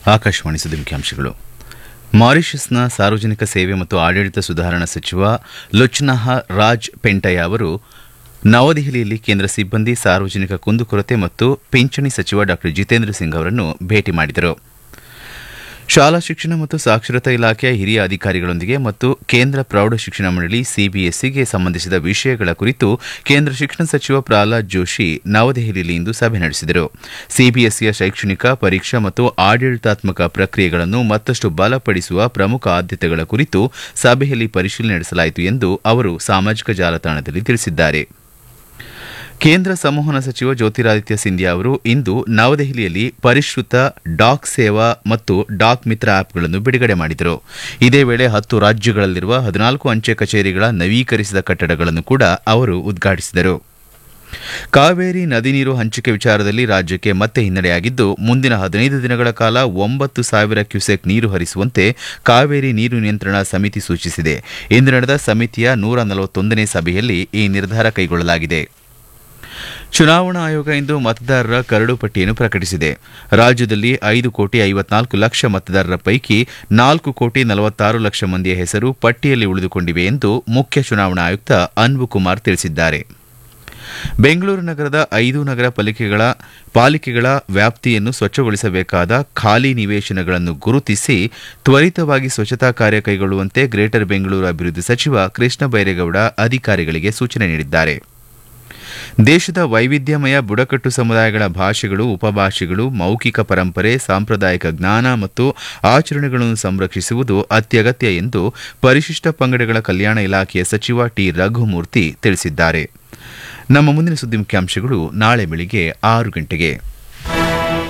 ಆಕಾಶವಾಣಿ ಸುದ್ದಿ ಮುಖ್ಯಾಂಶಗಳು ಮಾರಿಷಸ್ನ ಸಾರ್ವಜನಿಕ ಸೇವೆ ಮತ್ತು ಆಡಳಿತ ಸುಧಾರಣಾ ಸಚಿವ ಲುಚ್ನಹ ರಾಜ್ ಪೆಂಟಯ್ಯ ಅವರು ನವದೆಹಲಿಯಲ್ಲಿ ಕೇಂದ್ರ ಸಿಬ್ಬಂದಿ ಸಾರ್ವಜನಿಕ ಕುಂದುಕೊರತೆ ಮತ್ತು ಪಿಂಚಣಿ ಸಚಿವ ಡಾ ಜಿತೇಂದ್ರ ಸಿಂಗ್ ಅವರನ್ನು ಭೇಟಿ ಮಾಡಿದರು ಶಾಲಾ ಶಿಕ್ಷಣ ಮತ್ತು ಸಾಕ್ಷರತಾ ಇಲಾಖೆಯ ಹಿರಿಯ ಅಧಿಕಾರಿಗಳೊಂದಿಗೆ ಮತ್ತು ಕೇಂದ್ರ ಪ್ರೌಢ ಶಿಕ್ಷಣ ಮಂಡಳಿ ಸಿಬಿಎಸ್ಇಗೆ ಸಂಬಂಧಿಸಿದ ವಿಷಯಗಳ ಕುರಿತು ಕೇಂದ್ರ ಶಿಕ್ಷಣ ಸಚಿವ ಪ್ರಹ್ಲಾದ್ ಜೋಶಿ ನವದೆಹಲಿಯಲ್ಲಿ ಇಂದು ಸಭೆ ನಡೆಸಿದರು ಸಿಬಿಎಸ್ಇಯ ಶೈಕ್ಷಣಿಕ ಪರೀಕ್ಷಾ ಮತ್ತು ಆಡಳಿತಾತ್ಮಕ ಪ್ರಕ್ರಿಯೆಗಳನ್ನು ಮತ್ತಷ್ಟು ಬಲಪಡಿಸುವ ಪ್ರಮುಖ ಆದ್ಯತೆಗಳ ಕುರಿತು ಸಭೆಯಲ್ಲಿ ಪರಿಶೀಲನೆ ನಡೆಸಲಾಯಿತು ಎಂದು ಅವರು ಸಾಮಾಜಿಕ ಜಾಲತಾಣದಲ್ಲಿ ತಿಳಿಸಿದ್ದಾರೆ ಕೇಂದ್ರ ಸಂವಹನ ಸಚಿವ ಜ್ಯೋತಿರಾದಿತ್ಯ ಸಿಂಧ್ಯಾ ಅವರು ಇಂದು ನವದೆಹಲಿಯಲ್ಲಿ ಪರಿಷ್ಕೃತ ಡಾಕ್ ಸೇವಾ ಮತ್ತು ಡಾಕ್ ಮಿತ್ರ ಆಪ್ಗಳನ್ನು ಬಿಡುಗಡೆ ಮಾಡಿದರು ಇದೇ ವೇಳೆ ಹತ್ತು ರಾಜ್ಯಗಳಲ್ಲಿರುವ ಹದಿನಾಲ್ಕು ಅಂಚೆ ಕಚೇರಿಗಳ ನವೀಕರಿಸಿದ ಕಟ್ಟಡಗಳನ್ನು ಕೂಡ ಅವರು ಉದ್ಘಾಟಿಸಿದರು ಕಾವೇರಿ ನದಿ ನೀರು ಹಂಚಿಕೆ ವಿಚಾರದಲ್ಲಿ ರಾಜ್ಯಕ್ಕೆ ಮತ್ತೆ ಹಿನ್ನಡೆಯಾಗಿದ್ದು ಮುಂದಿನ ಹದಿನೈದು ದಿನಗಳ ಕಾಲ ಒಂಬತ್ತು ಸಾವಿರ ಕ್ಯೂಸೆಕ್ ನೀರು ಹರಿಸುವಂತೆ ಕಾವೇರಿ ನೀರು ನಿಯಂತ್ರಣ ಸಮಿತಿ ಸೂಚಿಸಿದೆ ಇಂದು ನಡೆದ ಸಮಿತಿಯ ನೂರ ನಲವತ್ತೊಂದನೇ ಸಭೆಯಲ್ಲಿ ಈ ನಿರ್ಧಾರ ಕೈಗೊಳ್ಳಲಾಗಿದೆ ಚುನಾವಣಾ ಆಯೋಗ ಇಂದು ಮತದಾರರ ಕರಡು ಪಟ್ಟಿಯನ್ನು ಪ್ರಕಟಿಸಿದೆ ರಾಜ್ಯದಲ್ಲಿ ಐದು ಕೋಟಿ ಐವತ್ನಾಲ್ಕು ಲಕ್ಷ ಮತದಾರರ ಪೈಕಿ ನಾಲ್ಕು ಕೋಟಿ ನಲವತ್ತಾರು ಲಕ್ಷ ಮಂದಿಯ ಹೆಸರು ಪಟ್ಟಿಯಲ್ಲಿ ಉಳಿದುಕೊಂಡಿವೆ ಎಂದು ಮುಖ್ಯ ಚುನಾವಣಾ ಆಯುಕ್ತ ಅನ್ಬು ಕುಮಾರ್ ತಿಳಿಸಿದ್ದಾರೆ ಬೆಂಗಳೂರು ನಗರದ ಐದು ನಗರ ಪಾಲಿಕೆಗಳ ಪಾಲಿಕೆಗಳ ವ್ಯಾಪ್ತಿಯನ್ನು ಸ್ವಚ್ಛಗೊಳಿಸಬೇಕಾದ ಖಾಲಿ ನಿವೇಶನಗಳನ್ನು ಗುರುತಿಸಿ ತ್ವರಿತವಾಗಿ ಸ್ವಚ್ಛತಾ ಕಾರ್ಯ ಕೈಗೊಳ್ಳುವಂತೆ ಗ್ರೇಟರ್ ಬೆಂಗಳೂರು ಅಭಿವೃದ್ಧಿ ಸಚಿವ ಕೃಷ್ಣ ಬೈರೇಗೌಡ ಅಧಿಕಾರಿಗಳಿಗೆ ಸೂಚನೆ ನೀಡಿದ್ದಾರೆ ದೇಶದ ವೈವಿಧ್ಯಮಯ ಬುಡಕಟ್ಟು ಸಮುದಾಯಗಳ ಭಾಷೆಗಳು ಉಪಭಾಷೆಗಳು ಮೌಖಿಕ ಪರಂಪರೆ ಸಾಂಪ್ರದಾಯಿಕ ಜ್ಞಾನ ಮತ್ತು ಆಚರಣೆಗಳನ್ನು ಸಂರಕ್ಷಿಸುವುದು ಅತ್ಯಗತ್ಯ ಎಂದು ಪರಿಶಿಷ್ಟ ಪಂಗಡಗಳ ಕಲ್ಯಾಣ ಇಲಾಖೆಯ ಸಚಿವ ಟಿ ರಘುಮೂರ್ತಿ ತಿಳಿಸಿದ್ದಾರೆ ನಮ್ಮ ಮುಂದಿನ ಸುದ್ದಿ ಮುಖ್ಯಾಂಶಗಳು ನಾಳೆ ಬೆಳಿಗ್ಗೆ ಆರು ಗಂಟೆಗೆ